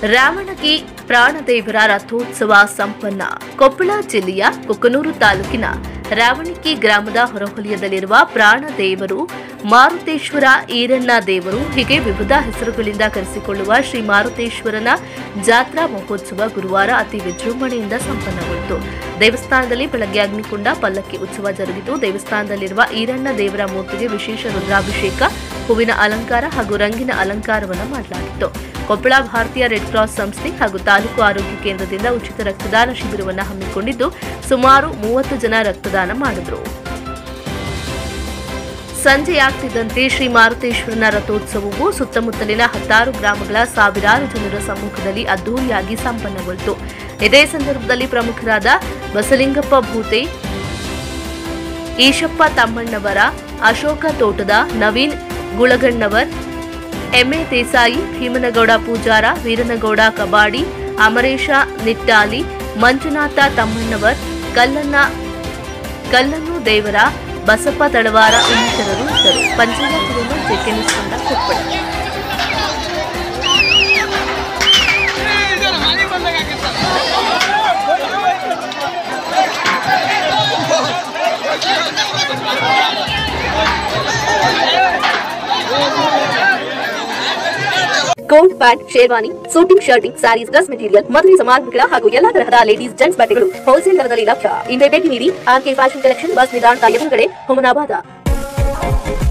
ರಾವಣಗಿ ಪ್ರಾಣದೇವರ ರಥೋತ್ಸವ ಸಂಪನ್ನ ಕೊಪ್ಪಳ ಜಿಲ್ಲೆಯ ಕುಕನೂರು ತಾಲೂಕಿನ ರಾವಣಗಿ ಗ್ರಾಮದ ಹೊರವಲಯದಲ್ಲಿರುವ ಪ್ರಾಣದೇವರು ಮಾರುತೇಶ್ವರ ಈರಣ್ಣ ದೇವರು ಹೀಗೆ ವಿವಿಧ ಹೆಸರುಗಳಿಂದ ಕರೆಸಿಕೊಳ್ಳುವ ಶ್ರೀ ಮಾರುತೇಶ್ವರನ ಜಾತ್ರಾ ಮಹೋತ್ಸವ ಗುರುವಾರ ಅತಿ ವಿಜೃಂಭಣೆಯಿಂದ ಸಂಪನ್ನಗೊಂಡಿತು ದೇವಸ್ಥಾನದಲ್ಲಿ ಬೆಳಗ್ಗೆ ಅಗ್ನಿಕುಂಡ ಪಲ್ಲಕ್ಕಿ ಉತ್ಸವ ಜರುಗಿತು ದೇವಸ್ಥಾನದಲ್ಲಿರುವ ಈರಣ್ಣ ದೇವರ ಮೂರ್ತಿಗೆ ವಿಶೇಷ ರುದ್ರಾಭಿಷೇಕ ಹೂವಿನ ಅಲಂಕಾರ ಹಾಗೂ ರಂಗಿನ ಅಲಂಕಾರವನ್ನು ಮಾಡಲಾಗಿತ್ತು ಕೊಪ್ಪಳ ಭಾರತೀಯ ರೆಡ್ ಕ್ರಾಸ್ ಸಂಸ್ಥೆ ಹಾಗೂ ತಾಲೂಕು ಆರೋಗ್ಯ ಕೇಂದ್ರದಿಂದ ಉಚಿತ ರಕ್ತದಾನ ಶಿಬಿರವನ್ನು ಹಮ್ಮಿಕೊಂಡಿದ್ದು ಸುಮಾರು ಮೂವತ್ತು ಜನ ರಕ್ತದಾನ ಮಾಡಿದರು ಸಂಜೆಯಾಗ್ತಿದ್ದಂತೆ ಶ್ರೀ ಮಾರುತೇಶ್ವರನ ರಥೋತ್ಸವವು ಸುತ್ತಮುತ್ತಲಿನ ಹತ್ತಾರು ಗ್ರಾಮಗಳ ಸಾವಿರಾರು ಜನರ ಸಮ್ಮುಖದಲ್ಲಿ ಅದ್ದೂರಿಯಾಗಿ ಸಂಪನ್ನಗೊಳಿತು ಇದೇ ಸಂದರ್ಭದಲ್ಲಿ ಪ್ರಮುಖರಾದ ಬಸಲಿಂಗಪ್ಪ ಭೂತೆ ಈಶಪ್ಪ ತಮ್ಮಣ್ಣವರ ಅಶೋಕ ತೋಟದ ನವೀನ್ ಗುಳಗಣ್ಣವರ್ ಎಂಎ ದೇಸಾಯಿ ಭೀಮನಗೌಡ ಪೂಜಾರ ವೀರನಗೌಡ ಕಬಾಡಿ ಅಮರೇಶ ನಿಟ್ಟಾಲಿ ಮಂಜುನಾಥ ತಮ್ಮಣ್ಣವರ್ ಕಲ್ಲನ್ನ ಕಲ್ಲನ್ನು ದೇವರ ಬಸಪ್ಪ ತಳವಾರ ಇನ್ನಿತರರು ಇದ್ದರು ಪಂಚಾಯತ್ಗಳನ್ನು ಜೆಕೆನಿಸ್ಕೊಂಡ Koppal coat pant sherwani suiting shirting sarees dress material ಮದುವೆ ಸಮಾರಂಭಗಳ ಹಾಗೂ ಎಲ್ಲಾ ತರಹದ ಲೇಡೀಸ್ ಜೆಂಟ್ಸ್ ಬಟ್ಟೆಗಳು ಹೋಲ್ಸೇಲ್ ದರದಲ್ಲಿ ಲಭ್ಯ ಇಂದೇ ಭೇಟಿ ನೀಡಿ ಆರ್ಕೆ ಫ್ಯಾಷನ್ ಕಲೆಕ್ಷನ್ ಬಸ್ ನಿಲ್ದಾಣದ ಎದುರುಗಡೆ ಹುಮನಾಬಾದ